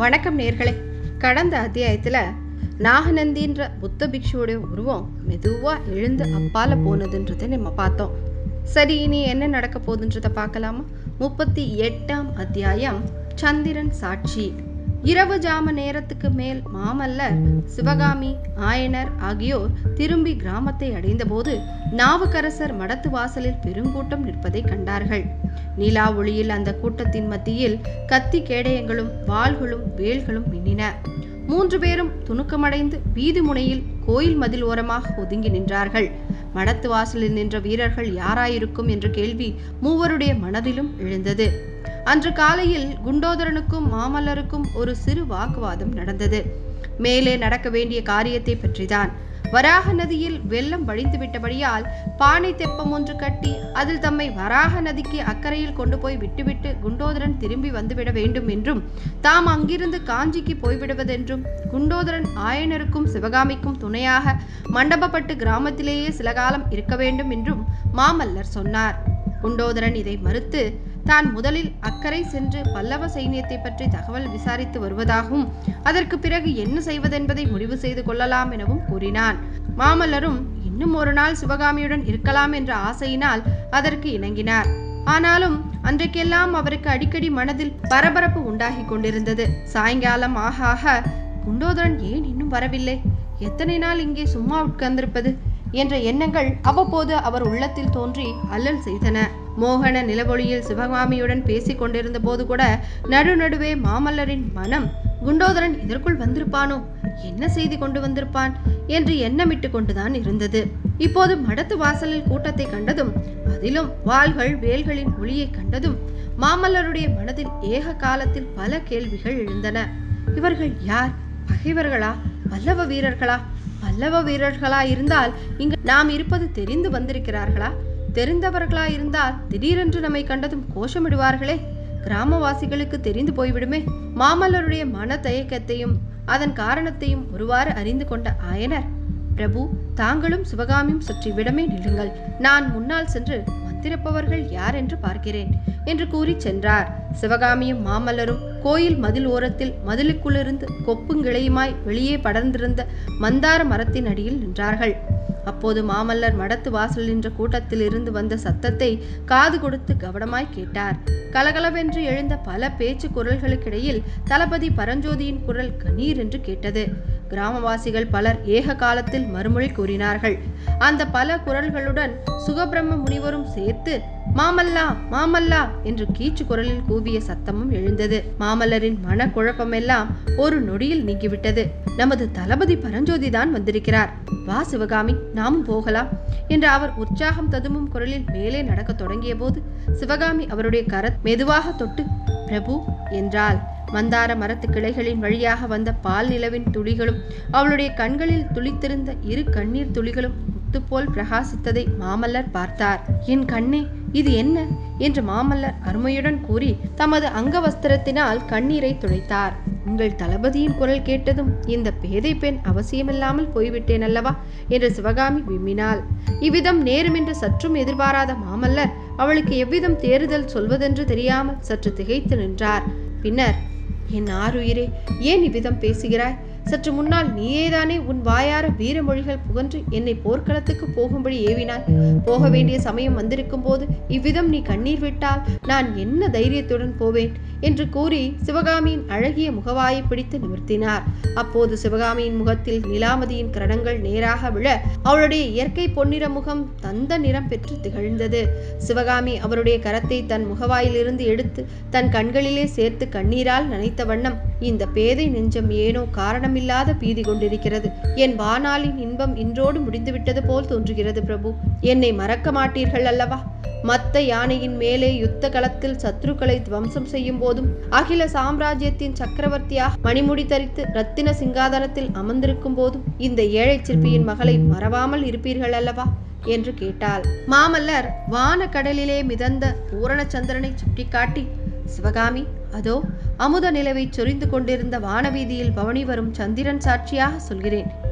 வணக்கம் நேர்களே கடந்த அத்தியாயத்தில் நாகநந்தின்ற புத்த பிக்ஷுவோடைய உருவம் மெதுவாக எழுந்து அப்பால போனதுன்றதை நம்ம பார்த்தோம் சரி இனி என்ன நடக்க போகுதுன்றதை பார்க்கலாமா முப்பத்தி எட்டாம் அத்தியாயம் சந்திரன் சாட்சி இரவு ஜாம நேரத்துக்கு மேல் மாமல்லர் சிவகாமி ஆயனர் ஆகியோர் திரும்பி கிராமத்தை அடைந்தபோது நாவுக்கரசர் மடத்து வாசலில் பெருங்கூட்டம் நிற்பதை கண்டார்கள் நிலா ஒளியில் அந்த கூட்டத்தின் மத்தியில் கத்தி கேடயங்களும் வாள்களும் வேல்களும் மின்னின மூன்று பேரும் துணுக்கமடைந்து வீதி முனையில் கோயில் மதில் ஓரமாக ஒதுங்கி நின்றார்கள் மடத்து வாசலில் நின்ற வீரர்கள் யாராயிருக்கும் என்ற கேள்வி மூவருடைய மனதிலும் எழுந்தது அன்று காலையில் குண்டோதரனுக்கும் மாமல்லருக்கும் ஒரு சிறு வாக்குவாதம் நடந்தது மேலே நடக்க வேண்டிய காரியத்தை பற்றிதான் வராக நதியில் வெள்ளம் வழிந்து விட்டபடியால் பானை தெப்பம் ஒன்று கட்டி அதில் தம்மை வராக நதிக்கு அக்கறையில் கொண்டு போய் விட்டுவிட்டு குண்டோதரன் திரும்பி வந்துவிட வேண்டும் என்றும் தாம் அங்கிருந்து காஞ்சிக்கு போய்விடுவதென்றும் குண்டோதரன் ஆயனருக்கும் சிவகாமிக்கும் துணையாக மண்டபப்பட்டு கிராமத்திலேயே சில காலம் இருக்க வேண்டும் என்றும் மாமல்லர் சொன்னார் குண்டோதரன் இதை மறுத்து தான் முதலில் அக்கறை சென்று பல்லவ சைனியத்தை பற்றி தகவல் விசாரித்து வருவதாகவும் அதற்கு பிறகு என்ன செய்வதென்பதை முடிவு செய்து கொள்ளலாம் எனவும் கூறினான் மாமல்லரும் இன்னும் ஒரு நாள் சிவகாமியுடன் இருக்கலாம் என்ற ஆசையினால் அதற்கு இணங்கினார் ஆனாலும் அன்றைக்கெல்லாம் அவருக்கு அடிக்கடி மனதில் பரபரப்பு உண்டாகி கொண்டிருந்தது சாயங்காலம் ஆக ஆக குண்டோதரன் ஏன் இன்னும் வரவில்லை எத்தனை நாள் இங்கே சும்மா உட்கார்ந்திருப்பது என்ற எண்ணங்கள் அவ்வப்போது அவர் உள்ளத்தில் தோன்றி அல்லல் செய்தன மோகன நிலவொளியில் சிவகாமியுடன் பேசிக் கொண்டிருந்த போது கூட நடுநடுவே மாமல்லரின் மனம் குண்டோதரன் இதற்குள் வந்திருப்பானோ என்ன செய்தி கொண்டு வந்திருப்பான் என்று எண்ணமிட்டு கொண்டுதான் இருந்தது இப்போது மடத்து வாசலில் கூட்டத்தை கண்டதும் அதிலும் வாள்கள் வேல்களின் ஒளியை கண்டதும் மாமல்லருடைய மனதில் ஏக காலத்தில் பல கேள்விகள் எழுந்தன இவர்கள் யார் பகைவர்களா வல்லவ வீரர்களா பல்லவ வீரர்களா இருந்தால் இங்கு நாம் இருப்பது தெரிந்து வந்திருக்கிறார்களா தெரிந்தவர்களா இருந்தால் திடீரென்று நம்மை கண்டதும் கோஷமிடுவார்களே கிராமவாசிகளுக்கு தெரிந்து போய்விடுமே மாமல்லருடைய மன தயக்கத்தையும் அதன் காரணத்தையும் ஒருவாறு அறிந்து கொண்ட ஆயனர் பிரபு தாங்களும் சிவகாமியும் சற்று விடமே நில்லுங்கள் நான் முன்னால் சென்று வந்திருப்பவர்கள் யார் என்று பார்க்கிறேன் என்று கூறி சென்றார் சிவகாமியும் மாமல்லரும் கோயில் மதில் ஓரத்தில் மதிலுக்குள்ளிருந்து கொப்புங்கிளையுமாய் வெளியே படர்ந்திருந்த மந்தார மரத்தின் அடியில் நின்றார்கள் அப்போது மாமல்லர் மடத்து வாசல் நின்ற கூட்டத்தில் இருந்து வந்த சத்தத்தை காது கொடுத்து கவனமாய் கேட்டார் கலகலவென்று எழுந்த பல பேச்சு குரல்களுக்கிடையில் தளபதி பரஞ்சோதியின் குரல் கணீர் என்று கேட்டது கிராமவாசிகள் பலர் ஏக காலத்தில் மறுமொழி கூறினார்கள் அந்த பல குரல்களுடன் சுகபிரம்ம முனிவரும் சேர்த்து மாமல்லா மாமல்லா என்று கீச்சு குரலில் கூவிய சத்தமும் எழுந்தது மாமல்லரின் மன குழப்பமெல்லாம் ஒரு நொடியில் நீங்கிவிட்டது நமது தளபதி பரஞ்சோதி தான் வந்திருக்கிறார் வா சிவகாமி நாமும் போகலாம் என்று அவர் உற்சாகம் ததும்பும் குரலில் மேலே நடக்கத் தொடங்கிய போது சிவகாமி அவருடைய கர மெதுவாக தொட்டு பிரபு என்றாள் மந்தார மரத்து கிளைகளின் வழியாக வந்த பால் நிலவின் துளிகளும் அவளுடைய கண்களில் துளித்திருந்த இரு கண்ணீர் துளிகளும் முத்துப்போல் பிரகாசித்ததை மாமல்லர் பார்த்தார் என் கண்ணே இது என்ன என்று மாமல்லர் அருமையுடன் கூறி தமது அங்கவஸ்திரத்தினால் கண்ணீரை துடைத்தார் உங்கள் தளபதியின் குரல் கேட்டதும் இந்த பேதை பெண் அவசியமில்லாமல் போய்விட்டேன் அல்லவா என்று சிவகாமி விம்மினாள் இவ்விதம் நேருமென்று சற்றும் எதிர்பாராத மாமல்லர் அவளுக்கு எவ்விதம் தேறுதல் சொல்வதென்று தெரியாமல் சற்று திகைத்து நின்றார் பின்னர் என் ஆறுயிரே ஏன் இவ்விதம் பேசுகிறாய் சற்று முன்னால் நீயேதானே உன் வாயார வீரமொழிகள் புகன்று என்னை போர்க்களத்துக்கு போகும்படி ஏவினாய் போக வேண்டிய சமயம் வந்திருக்கும் போது இவ்விதம் நீ கண்ணீர் விட்டால் நான் என்ன தைரியத்துடன் போவேன் என்று கூறி சிவகாமியின் அழகிய முகவாயை பிடித்து நிமிர்த்தினார் அப்போது சிவகாமியின் முகத்தில் நிலாமதியின் கிரணங்கள் நேராக விழ அவளுடைய இயற்கை பொன்னிற முகம் தந்த நிறம் பெற்று திகழ்ந்தது சிவகாமி அவருடைய கரத்தை தன் முகவாயிலிருந்து எடுத்து தன் கண்களிலே சேர்த்து கண்ணீரால் நனைத்த வண்ணம் இந்த பேதை நெஞ்சம் ஏனோ காரணமில்லாத பீதி கொண்டிருக்கிறது என் வானாளின் இன்பம் இன்றோடு முடிந்துவிட்டது போல் தோன்றுகிறது பிரபு என்னை மறக்க மாட்டீர்கள் அல்லவா மத்த யானையின் மேலே யுத்த களத்தில் சத்ருக்களை துவம்சம் செய்யும் போதும் அகில சாம்ராஜ்யத்தின் சக்கரவர்த்தியாக மணிமுடி தரித்து ரத்தின சிங்காதனத்தில் அமர்ந்திருக்கும் போதும் இந்த ஏழை சிற்பியின் மகளை மறவாமல் இருப்பீர்கள் அல்லவா என்று கேட்டாள் மாமல்லர் வான கடலிலே மிதந்த பூரணச்சந்திரனை சுட்டிக்காட்டி சிவகாமி அதோ அமுத நிலவை சொரிந்து கொண்டிருந்த வானவீதியில் பவனி வரும் சந்திரன் சாட்சியாக சொல்கிறேன்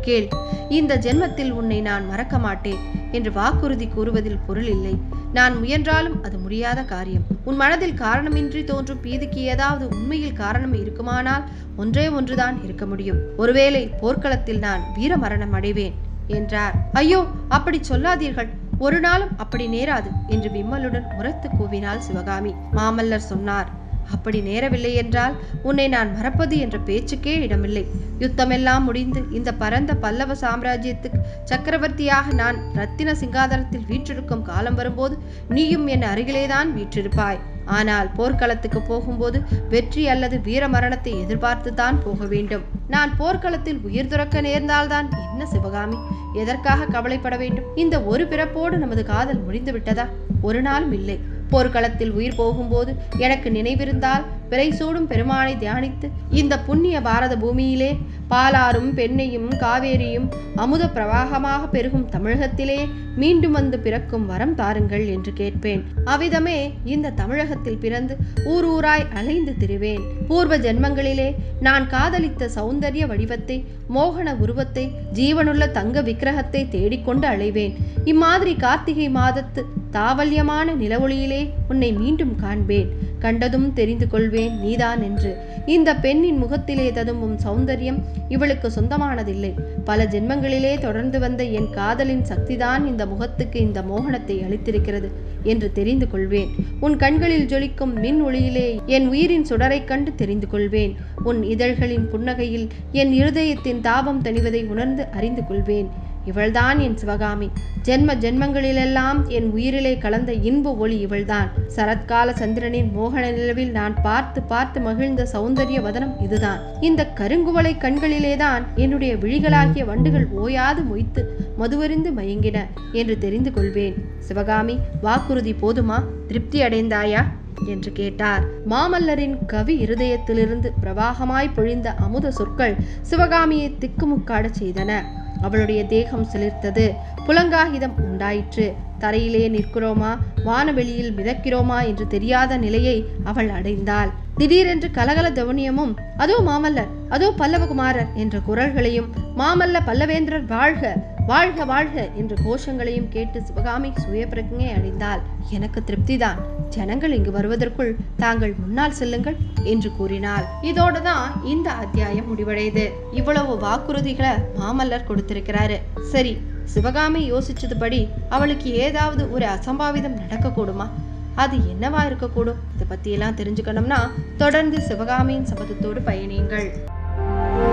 கேள் இந்த ஜென்மத்தில் உன்னை நான் மறக்க மாட்டேன் என்று வாக்குறுதி கூறுவதில் பொருள் இல்லை நான் முயன்றாலும் அது முடியாத காரியம் உன் மனதில் காரணமின்றி தோன்றும் பீதிக்கு ஏதாவது உண்மையில் காரணம் இருக்குமானால் ஒன்றே ஒன்றுதான் இருக்க முடியும் ஒருவேளை போர்க்களத்தில் நான் வீர மரணம் அடைவேன் என்றார் ஐயோ அப்படி சொல்லாதீர்கள் ஒரு நாளும் அப்படி நேராது என்று விம்மலுடன் உரத்து கூவினாள் சிவகாமி மாமல்லர் சொன்னார் அப்படி நேரவில்லை என்றால் உன்னை நான் மறப்பது என்ற பேச்சுக்கே இடமில்லை யுத்தமெல்லாம் முடிந்து இந்த பரந்த பல்லவ சாம்ராஜ்யத்துக்கு சக்கரவர்த்தியாக நான் ரத்தின சிங்காதனத்தில் வீற்றிருக்கும் காலம் வரும்போது நீயும் என் அருகிலேதான் வீற்றிருப்பாய் ஆனால் போர்க்களத்துக்கு போகும்போது வெற்றி அல்லது வீர மரணத்தை எதிர்பார்த்து தான் போக வேண்டும் நான் போர்க்களத்தில் உயிர் துறக்க நேர்ந்தால்தான் என்ன சிவகாமி எதற்காக கவலைப்பட வேண்டும் இந்த ஒரு பிறப்போடு நமது காதல் முடிந்து விட்டதா ஒரு நாளும் இல்லை போர்க்களத்தில் உயிர் போகும்போது எனக்கு நினைவிருந்தால் பிறை சூடும் பெருமானை தியானித்து இந்த புண்ணிய பாரத பூமியிலே பாலாரும் பெண்ணையும் காவேரியும் அமுத பிரவாகமாக பெருகும் தமிழகத்திலே மீண்டும் வந்து பிறக்கும் வரம் தாருங்கள் என்று கேட்பேன் அவ்விதமே இந்த தமிழகத்தில் பிறந்து ஊர் ஊராய் அலைந்து திரிவேன் பூர்வ ஜென்மங்களிலே நான் காதலித்த சௌந்தரிய வடிவத்தை மோகன உருவத்தை ஜீவனுள்ள தங்க விக்கிரகத்தை தேடிக்கொண்டு அலைவேன் இம்மாதிரி கார்த்திகை மாதத்து தாவல்யமான நிலவொளியிலே உன்னை மீண்டும் காண்பேன் கண்டதும் தெரிந்து கொள்வேன் நீதான் என்று இந்த பெண்ணின் முகத்திலே ததும்பும் சௌந்தரியம் இவளுக்கு சொந்தமானதில்லை பல ஜென்மங்களிலே தொடர்ந்து வந்த என் காதலின் சக்திதான் இந்த முகத்துக்கு இந்த மோகனத்தை அளித்திருக்கிறது என்று தெரிந்து கொள்வேன் உன் கண்களில் ஜொலிக்கும் மின் ஒளியிலே என் உயிரின் சுடரைக் கண்டு தெரிந்து கொள்வேன் உன் இதழ்களின் புன்னகையில் என் இருதயத்தின் தாபம் தணிவதை உணர்ந்து அறிந்து கொள்வேன் இவள்தான் என் சிவகாமி ஜென்ம ஜென்மங்களிலெல்லாம் என் உயிரிலே கலந்த இன்ப ஒளி இவள்தான் சரத்கால சந்திரனின் மோகன நிலவில் நான் பார்த்து பார்த்து மகிழ்ந்த சௌந்தரிய வதனம் இதுதான் இந்த கருங்குவளை கண்களிலேதான் என்னுடைய விழிகளாகிய வண்டுகள் ஓயாது மொய்த்து மதுவறிந்து மயங்கின என்று தெரிந்து கொள்வேன் சிவகாமி வாக்குறுதி போதுமா திருப்தி அடைந்தாயா என்று கேட்டார் மாமல்லரின் கவி இருதயத்திலிருந்து பிரவாகமாய் பொழிந்த அமுத சொற்கள் சிவகாமியை திக்குமுக்காடச் செய்தன அவளுடைய தேகம் சிலிர்த்தது புலங்காகிதம் உண்டாயிற்று தரையிலே நிற்கிறோமா வானவெளியில் மிதக்கிறோமா என்று தெரியாத நிலையை அவள் அடைந்தாள் திடீரென்று கலகல தவனியமும் அதோ மாமல்லர் அதோ பல்லவகுமாரர் என்ற குரல்களையும் மாமல்ல பல்லவேந்திரர் வாழ்க வாழ்க வாழ்க என்ற கோஷங்களையும் கேட்டு சிவகாமி சுயப்பிரஜை அடைந்தாள் எனக்கு திருப்திதான் ஜனங்கள் இங்கு வருவதற்குள் தாங்கள் முன்னால் செல்லுங்கள் என்று கூறினாள் இதோட தான் இந்த அத்தியாயம் முடிவடையுது இவ்வளவு வாக்குறுதிகளை மாமல்லர் கொடுத்திருக்கிறாரு சரி சிவகாமி யோசிச்சதுபடி அவளுக்கு ஏதாவது ஒரு அசம்பாவிதம் நடக்கக்கூடுமா அது என்னவா இருக்கக்கூடும் இதை பத்தி எல்லாம் தெரிஞ்சுக்கணும்னா தொடர்ந்து சிவகாமியின் சபதத்தோடு பயணியுங்கள்